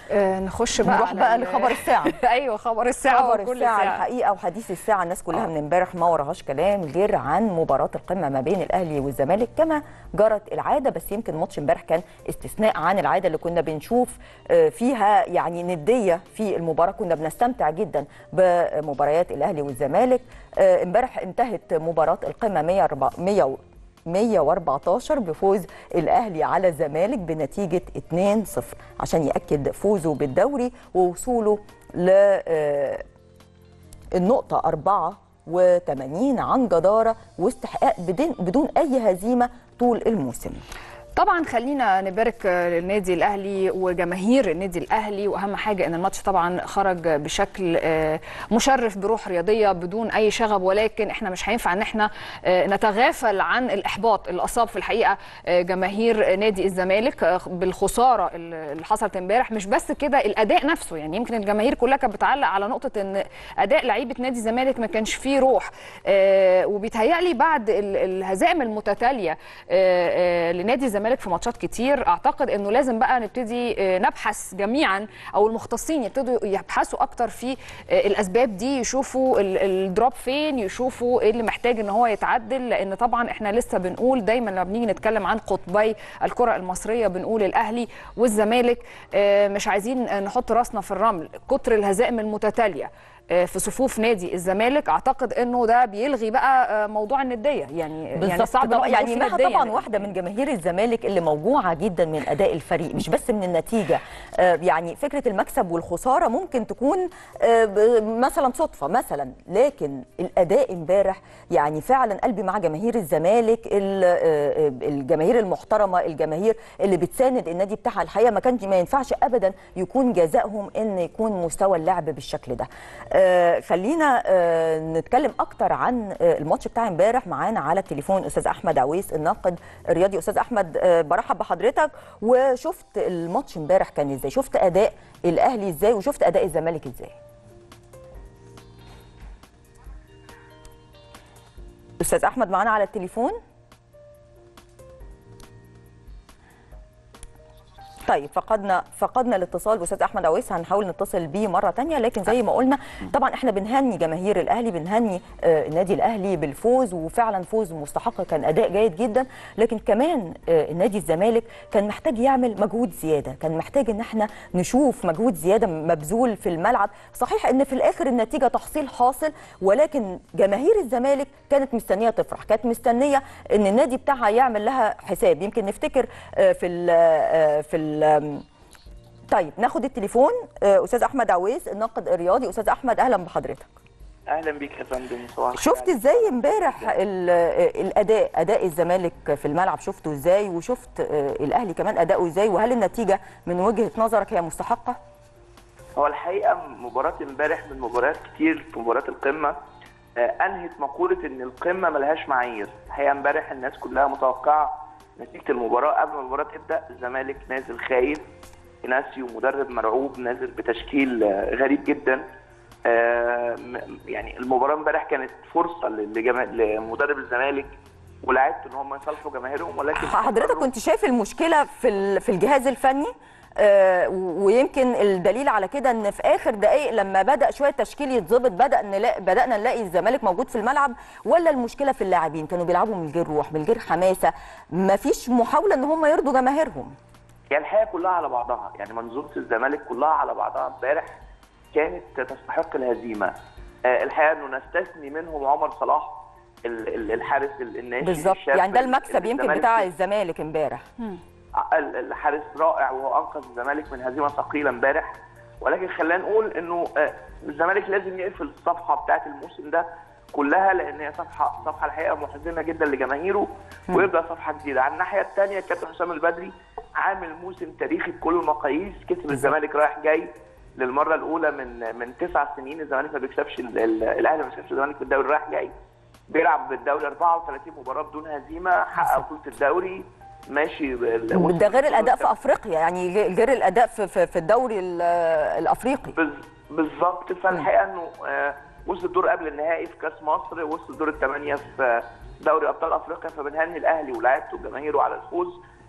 آه نخش بقى نروح على بقى ال- لخبر الساعة. ايوه خبر الساعه خبر وكل الساعة ساعه الحقيقة وحديث الساعة الناس كلها من امبارح ما وراهاش كلام غير عن مباراة القمة ما بين الأهلي والزمالك كما جرت العادة بس يمكن ماتش امبارح كان استثناء عن العادة اللي كنا بنشوف آه، فيها يعني ندية في المباراة كنا بنستمتع جدا بمباريات الأهلي والزمالك آه، امبارح انتهت مباراة القمة 100 114 بفوز الاهلي على الزمالك بنتيجه 2-0 عشان ياكد فوزه بالدوري ووصوله ل آه، النقطة 84 عن جدارة واستحقاق بدون بدون أي هزيمة طول الموسم طبعا خلينا نبارك للنادي الاهلي وجماهير النادي الاهلي واهم حاجه ان الماتش طبعا خرج بشكل آه، مشرف بروح رياضيه بدون اي شغب ولكن احنا مش هينفع ان احنا آه، نتغافل عن الاحباط اللي اصاب في الحقيقه آه، جماهير نادي الزمالك آه، بالخساره اللي حصلت امبارح مش بس كده الاداء نفسه يعني يمكن الجماهير كلها كانت بتعلق على نقطه ان اداء لعيبه نادي الزمالك ما كانش فيه روح آه، وبيتهيألي بعد ال- الهزائم المتتاليه آه، آه، لنادي الزمالك في ماتشات كتير اعتقد انه لازم بقى نبتدي آه، نبحث جميعا او المختصين يبتدوا يبحثوا اكتر في آه، الاسباب دي يشوفوا ال- الدروب فين يشوفوا ايه اللي محتاج ان هو يتعدل لان طبعا احنا لسه بنقول دايما لما بنيجي نتكلم عن قطبي الكره المصريه بنقول الاهلي والزمالك آه، مش عايزين آه، نحط راسنا في الرمل كتر الهزائم المتتاليه آه، في صفوف نادي الزمالك اعتقد انه ده بيلغي بقى آه، موضوع النديه يعني يعني بالظبط صعب طبعا نقول يعني في مها ندية. طبعا واحده من جماهير الزمالك اللي موجوعه جدا من اداء الفريق مش بس من النتيجه آه، يعني فكره المكسب والخساره ممكن تكون آه، ب- مثلا صدفه مثلا لكن الاداء امبارح يعني فعلا قلبي مع جماهير الزمالك ال- آه، آه، الجماهير المحترمه الجماهير اللي بتساند النادي بتاعها الحقيقه ما كانش ما ينفعش ابدا يكون جزائهم ان يكون مستوى اللعب بالشكل ده آه، خلينا آه، نتكلم اكتر عن آه، الماتش بتاع امبارح معانا على التليفون استاذ احمد عويس الناقد الرياضي استاذ احمد آه، برحب بحضرتك وشفت الماتش امبارح كان ازاي شفت اداء الاهلي ازاي وشفت اداء الزمالك ازاي استاذ احمد معانا على التليفون طيب فقدنا فقدنا الاتصال باستاذ احمد عويس هنحاول نتصل بيه مره تانية لكن زي ما قلنا طبعا احنا بنهني جماهير الاهلي بنهني آه، النادي الاهلي بالفوز وفعلا فوز مستحق كان اداء جيد جدا لكن كمان آه، النادي الزمالك كان محتاج يعمل مجهود زياده كان محتاج ان احنا نشوف مجهود زياده مبذول في الملعب صحيح ان في الاخر النتيجه تحصيل حاصل ولكن جماهير الزمالك كانت مستنيه تفرح كانت مستنيه ان النادي بتاعها يعمل لها حساب يمكن نفتكر آه، في ال آه، في ال آم، طيب ناخد التليفون آه، استاذ احمد عويس الناقد الرياضي استاذ احمد اهلا بحضرتك اهلا بيك يا فندم صباح الخير شفت ازاي امبارح ال- آه، الاداء اداء الزمالك في الملعب شفته ازاي وشفت آه، الاهلي كمان اداؤه ازاي وهل النتيجه من وجهه نظرك هي مستحقه هو الحقيقه مباراه امبارح من مباريات كتير في مباراه القمه آه، انهت مقوله ان القمه ملهاش معايير الحقيقه امبارح الناس كلها متوقعه نتيجه المباراه قبل ما المباراه تبدا الزمالك نازل خايف ناسيو مدرب مرعوب نازل بتشكيل آه، غريب جدا آه، م- يعني المباراه امبارح كانت فرصه لجما- لمدرب الزمالك ولاعيبته ان هم يصالحوا جماهيرهم ولكن حضرتك كنت شايف المشكله في ال- في الجهاز الفني آه، ويمكن الدليل على كده ان في اخر دقائق لما بدا شويه التشكيل يتظبط بدا نلاقي بدانا نلاقي الزمالك موجود في الملعب ولا المشكله في اللاعبين كانوا بيلعبوا من غير روح من غير حماسه مفيش محاوله ان هم يرضوا جماهيرهم هي الحقيقه كلها على بعضها يعني منظومه الزمالك كلها على بعضها امبارح كانت تستحق الهزيمه آه، الحقيقه انه نستثني منهم عمر صلاح ال- ال- الحارس ال- الناشئ بالظبط الشاب يعني ده ال- المكسب يمكن الزمالك بتاع الزمالك امبارح ال- الحارس رائع وهو انقذ الزمالك من هزيمه ثقيله امبارح ولكن خلينا نقول انه آه، الزمالك لازم يقفل الصفحه بتاعت الموسم ده كلها لان هي صفحه صفحه الحقيقه محزنه جدا لجماهيره ويبدا صفحه جديده على الناحيه الثانيه الكابتن حسام البدري عامل موسم تاريخي بكل المقاييس كسب الزمالك رايح جاي للمره الاولى من من تسع سنين الزمالك ما بيكسبش ال- ال- الاهلي ما بيكسبش الزمالك في الدوري رايح جاي بيلعب بالدوري 34 مباراه بدون هزيمه حقق بطوله الدوري ماشي بال- ده غير الاداء في افريقيا يعني غير الاداء في في في الدوري ال- الافريقي بز- بالظبط فالحقيقه انه آه، وصل الدور قبل النهائي في كاس مصر وصل دور الثمانيه في آه، دوري ابطال افريقيا فبنهني الاهلي ولاعيبته وجماهيره على الفوز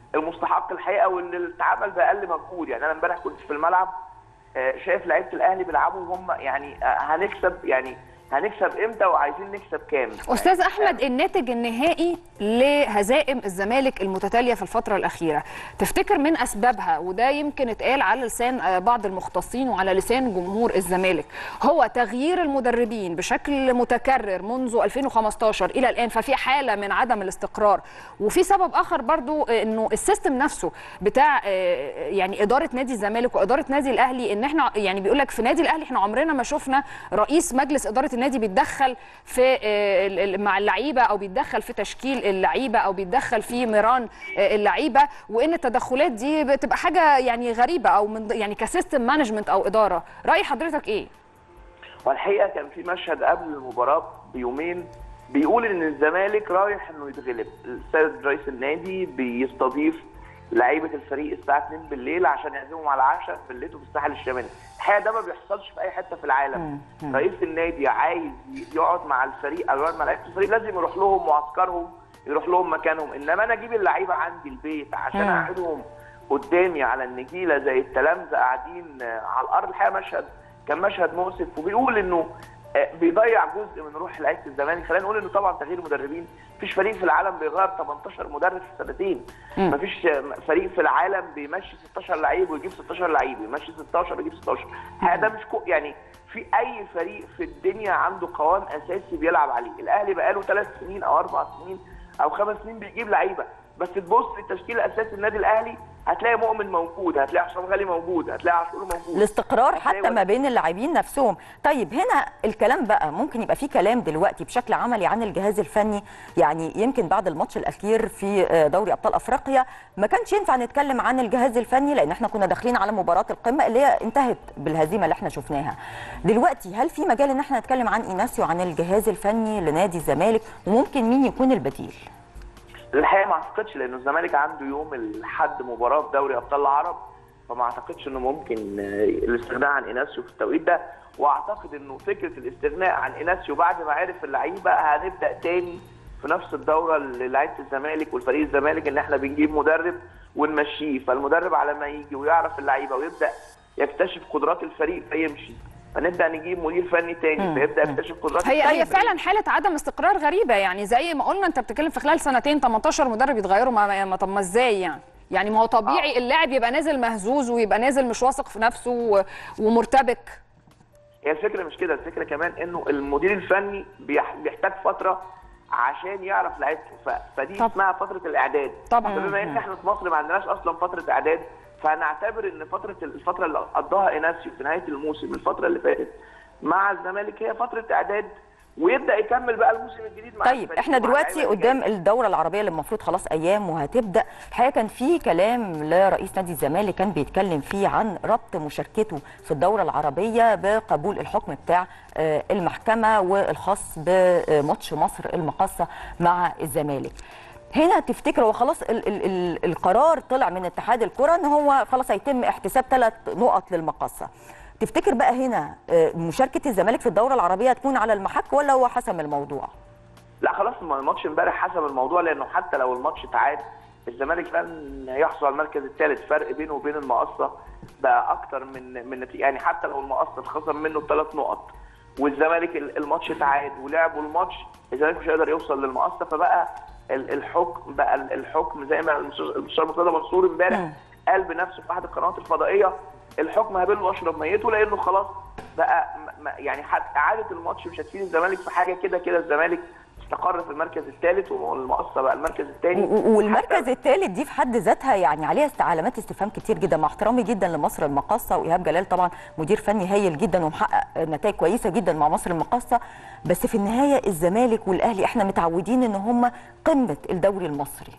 المستحق الحقيقه واللي اتعمل باقل مجهود يعني انا امبارح كنت في الملعب آه، شايف لعيبه الاهلي بيلعبوا وهم يعني آه، هنكسب يعني هنكسب امتى وعايزين نكسب كام استاذ احمد الناتج النهائي لهزائم الزمالك المتتاليه في الفتره الاخيره تفتكر من اسبابها وده يمكن اتقال على لسان آه، بعض المختصين وعلى لسان جمهور الزمالك هو تغيير المدربين بشكل متكرر منذ 2015 الى الان ففي حاله من عدم الاستقرار وفي سبب اخر برضو آه، انه السيستم نفسه بتاع آه، يعني اداره نادي الزمالك واداره نادي الاهلي ان احنا يعني بيقول لك في نادي الاهلي احنا عمرنا ما شفنا رئيس مجلس اداره النادي بيتدخل في آه، ال- ال- مع اللعيبه او بيتدخل في تشكيل اللعيبه او بيتدخل في ميران آه، اللعيبه وان التدخلات دي بتبقى حاجه يعني غريبه او من ض- يعني كسيستم مانجمنت او اداره راي حضرتك ايه والحقيقه كان في مشهد قبل المباراه بيومين بيقول ان الزمالك رايح انه يتغلب السيد رئيس النادي بيستضيف لعيبه الفريق الساعه 2 بالليل عشان يعزمهم على عشاء في بلته في الساحل الشمالي الحقيقه ده ما بيحصلش في اي حته في العالم رئيس النادي عايز يقعد مع الفريق او يقعد مع لعيبه الفريق لازم يروح لهم معسكرهم يروح لهم مكانهم انما انا اجيب اللعيبه عندي البيت عشان مم. اقعدهم قدامي على النجيله زي التلامذه قاعدين آه، على الارض الحقيقه مشهد كان مشهد مؤسف وبيقول انه آه، بيضيع جزء من روح لعيبه الزمالك خلينا نقول انه طبعا تغيير مدربين مفيش فريق في العالم بيغير 18 مدرب في سنتين مفيش آه، فريق في العالم بيمشي 16 لعيب ويجيب 16 لعيب يمشي 16 ويجيب 16 هذا مش كو يعني في اي فريق في الدنيا عنده قوام اساسي بيلعب عليه الاهلي بقاله ثلاث سنين او اربع سنين او خمس سنين بيجيب لعيبه بس تبص للتشكيل الاساسي النادي الاهلي هتلاقي مؤمن موجود هتلاقي حسام غالي موجود هتلاقي عاشور موجود الاستقرار هتلاقي حتى ما وليد- بين اللاعبين نفسهم طيب هنا الكلام بقى ممكن يبقى فيه كلام دلوقتي بشكل عملي عن الجهاز الفني يعني يمكن بعد الماتش الاخير في آه، دوري ابطال افريقيا ما كانش ينفع نتكلم عن الجهاز الفني لان احنا كنا داخلين على مباراه القمه اللي هي انتهت بالهزيمه اللي احنا شفناها دلوقتي هل في مجال ان احنا نتكلم عن ايناسيو عن الجهاز الفني لنادي الزمالك وممكن مين يكون البديل الحقيقه ما اعتقدش لانه الزمالك عنده يوم الاحد مباراه في دوري ابطال العرب فما اعتقدش انه ممكن آه، الاستغناء عن ايناسيو في التوقيت ده واعتقد انه فكره الاستغناء عن ايناسيو بعد ما عرف اللعيبه هنبدا تاني في نفس الدوره للعيبه الزمالك والفريق الزمالك ان احنا بنجيب مدرب ونمشيه فالمدرب على ما يجي ويعرف اللعيبه ويبدا يكتشف قدرات الفريق فيمشي فنبدا نجيب مدير فني تاني فيبدا يكتشف قدرات هي الفريق هي فعلا حاله عدم استقرار غريبه يعني زي ما قلنا انت بتتكلم في خلال سنتين 18 مدرب يتغيروا ما ما- طب ما ازاي يعني يعني ما هو طبيعي اللاعب يبقى نازل مهزوز ويبقى نازل مش واثق في نفسه و- ومرتبك هي الفكره مش كده الفكره كمان انه المدير الفني بيح- بيحتاج فتره عشان يعرف لعيبته ف- فدي طب. اسمها فتره الاعداد طبعا. فبما ان احنا في مصر ما عندناش اصلا فتره اعداد فهنعتبر ان فتره الفتره اللي قضاها ايناسيو في نهايه الموسم الفتره اللي فاتت مع الزمالك هي فتره اعداد ويبدا يكمل بقى الموسم الجديد مع طيب الفريق احنا ومع دلوقتي اللعيبة اللي قدام الدوره العربيه اللي المفروض خلاص ايام وهتبدا الحقيقه كان في كلام لرئيس نادي الزمالك كان بيتكلم فيه عن ربط مشاركته في الدوره العربيه بقبول الحكم بتاع آه، المحكمه والخاص بماتش مصر المقاصه مع الزمالك هنا تفتكر هو خلاص ال ال ال القرار طلع من اتحاد الكره ان هو خلاص هيتم احتساب ثلاث نقط للمقاصه تفتكر بقى هنا آه، مشاركه الزمالك في الدوره العربيه هتكون على المحك ولا هو حسم الموضوع لا خلاص ما الماتش امبارح حسم الموضوع لانه حتى لو الماتش تعاد الزمالك لن يحصل على المركز الثالث فرق بينه وبين المقصه بقى اكتر من من نتيجة. يعني حتى لو المقصه اتخصم منه ثلاث نقط والزمالك ال- الماتش تعاد ولعبوا الماتش الزمالك مش هيقدر يوصل للمقصه فبقى ال- الحكم بقى ال- الحكم زي ما المستشار المستشار مرتضى منصور امبارح قال بنفسه في احد القنوات الفضائيه الحكم هبل واشرب ميته لانه خلاص بقى م- م- يعني حتى اعاده الماتش مش هتفيد الزمالك في حاجه كده كده الزمالك استقر في المركز الثالث والمقصه بقى المركز الثاني و- و- والمركز الثالث دي في حد ذاتها يعني عليها است- علامات استفهام كتير جدا مع احترامي جدا لمصر المقاصه وايهاب جلال طبعا مدير فني هايل جدا ومحقق نتائج كويسه جدا مع مصر المقاصه بس في النهايه الزمالك والاهلي احنا متعودين ان هم قمه الدوري المصري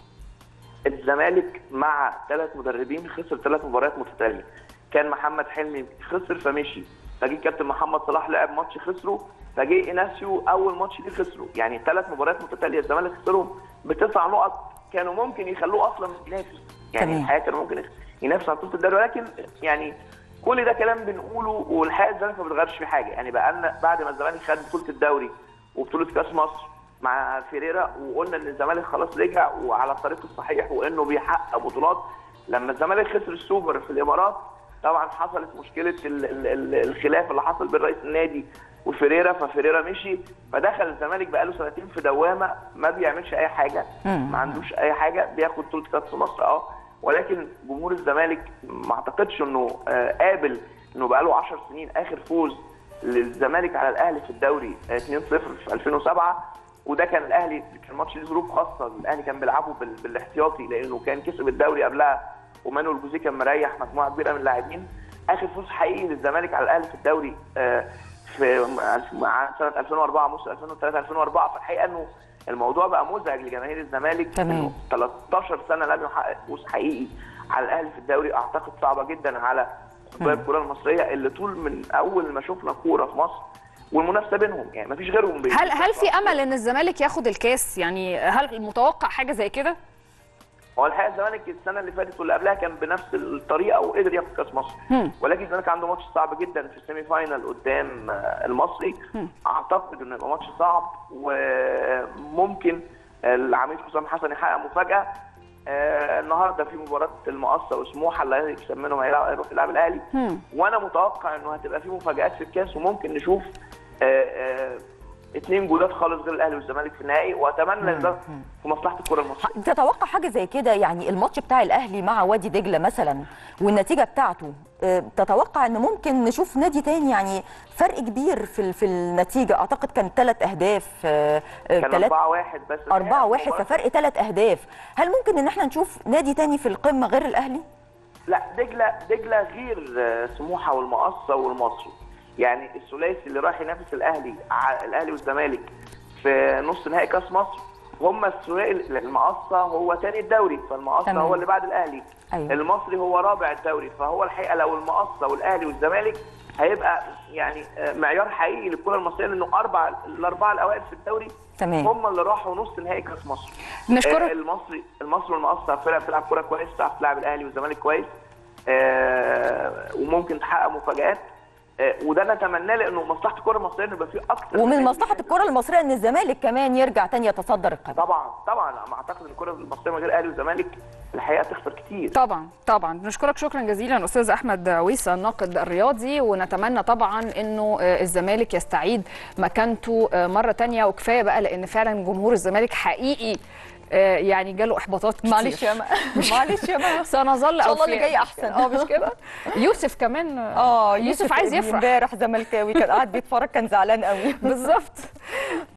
الزمالك مع ثلاث مدربين خسر ثلاث مباريات متتاليه كان محمد حلمي خسر فمشي فجه كابتن محمد صلاح لعب ماتش خسره فجه ايناسيو اول ماتش ليه خسره يعني ثلاث مباريات متتاليه الزمالك خسرهم بتسع نقط كانوا ممكن يخلوه اصلا ينافس يعني تمام. الحقيقه كانوا ممكن ينافس على بطوله الدوري ولكن يعني كل ده كلام بنقوله والحقيقه الزمالك ما بيتغيرش في حاجه يعني بقى لنا بعد ما الزمالك خد بطوله الدوري وبطوله كاس مصر مع فيريرا وقلنا ان الزمالك خلاص رجع وعلى الطريق الصحيح وانه بيحقق بطولات لما الزمالك خسر السوبر في الامارات طبعا حصلت مشكله ال- ال- ال- الخلاف اللي حصل بين رئيس النادي وفيريرا ففيريرا مشي فدخل الزمالك بقاله سنتين في دوامه ما بيعملش اي حاجه ما عندوش اي حاجه بياخد بطوله كاس مصر اه ولكن جمهور الزمالك ما اعتقدش انه آه، قابل انه بقاله 10 سنين اخر فوز للزمالك على الاهلي في الدوري آه، 2-0 في 2007 وده كان الاهلي كان ماتش ليه ظروف خاصه الاهلي كان بيلعبه بال- بالاحتياطي لانه كان كسب الدوري قبلها ومانويل جوزيه كان مريح مجموعه كبيره من اللاعبين اخر فوز حقيقي للزمالك على الاهلي في الدوري آه، في مع سنه 2004 موسم 2003 2004 فالحقيقه انه الموضوع بقى مزعج لجماهير الزمالك تمام. إنه 13 سنه لم يحقق فوز حقيقي على الاهلي في الدوري اعتقد صعبه جدا على قطبي الكره المصريه اللي طول من اول ما شفنا كوره في مصر والمنافسه بينهم يعني ما فيش غيرهم بي- هل هل في امل ان الزمالك ياخد الكاس يعني هل متوقع حاجه زي كده هو الحقيقه الزمالك السنه اللي فاتت واللي قبلها كان بنفس الطريقه وقدر ياخد كاس مصر هم. ولكن الزمالك عنده ماتش صعب جدا في السيمي فاينال قدام آه، المصري اعتقد انه يبقى ماتش صعب وممكن العميد حسام حسن يحقق مفاجاه آه، النهارده في مباراه المقصه وسموحه اللي هيكسب منهم هيلعب- هيروح يلعب الاهلي هم. وانا متوقع انه هتبقى في مفاجات في الكاس وممكن نشوف آه، آه، اتنين جولات خالص غير الاهلي والزمالك في النهائي واتمنى ان ده في مصلحه الكره المصريه تتوقع حاجه زي كده يعني الماتش بتاع الاهلي مع وادي دجله مثلا والنتيجه بتاعته آه، تتوقع ان ممكن نشوف نادي تاني يعني فرق كبير في ال- في النتيجه اعتقد كان ثلاث اهداف كان ثلاث 4 1 بس أربعة واحد المباراة- ففرق ثلاث أهداف هل ممكن إن احنا نشوف نادي تاني في القمة غير الأهلي؟ لا دجله دجله غير آه، سموحه والمقصه والمصري يعني الثلاثي اللي راح ينافس الاهلي ع- الاهلي والزمالك في نص نهائي كاس مصر هم الثلاثي المقصه هو تاني الدوري فالمقصه تمام. هو اللي بعد الاهلي أيوة. المصري هو رابع الدوري فهو الحقيقه لو المقصه والاهلي والزمالك هيبقى يعني آه، معيار حقيقي للكره المصريه لانه اربع الاربعه الاوائل في الدوري تمام. هم اللي راحوا نص نهائي كاس مصر نشكرك. آه، المصري المصري والمقصه فرقه بتلعب كوره كويس بتعرف تلعب الاهلي والزمالك كويس آه، وممكن تحقق مفاجات آه، وده نتمناه لانه مصلحه الكره المصريه انه يبقى فيه اكتر ومن من- مصلحة الكرة المصرية إن الزمالك كمان يرجع تاني يتصدر القمة طبعا طبعا أنا اعتقد ان الكره المصريه من غير اهلي وزمالك الحقيقه تخسر كتير طبعا طبعا بنشكرك شكرا جزيلا استاذ احمد ويسا الناقد الرياضي ونتمنى طبعا انه آه، الزمالك يستعيد مكانته آه، مره تانية وكفايه بقى لان فعلا جمهور الزمالك حقيقي آه، يعني جاله احباطات كتير معلش يا ما معلش يا ما سنظل إن شاء الله اللي أوفياء. جاي أحسن. اه مش كده يوسف كمان اه يوسف عايز ابني يفرح امبارح زملكاوي كان قاعد بيتفرج كان زعلان قوي بالظبط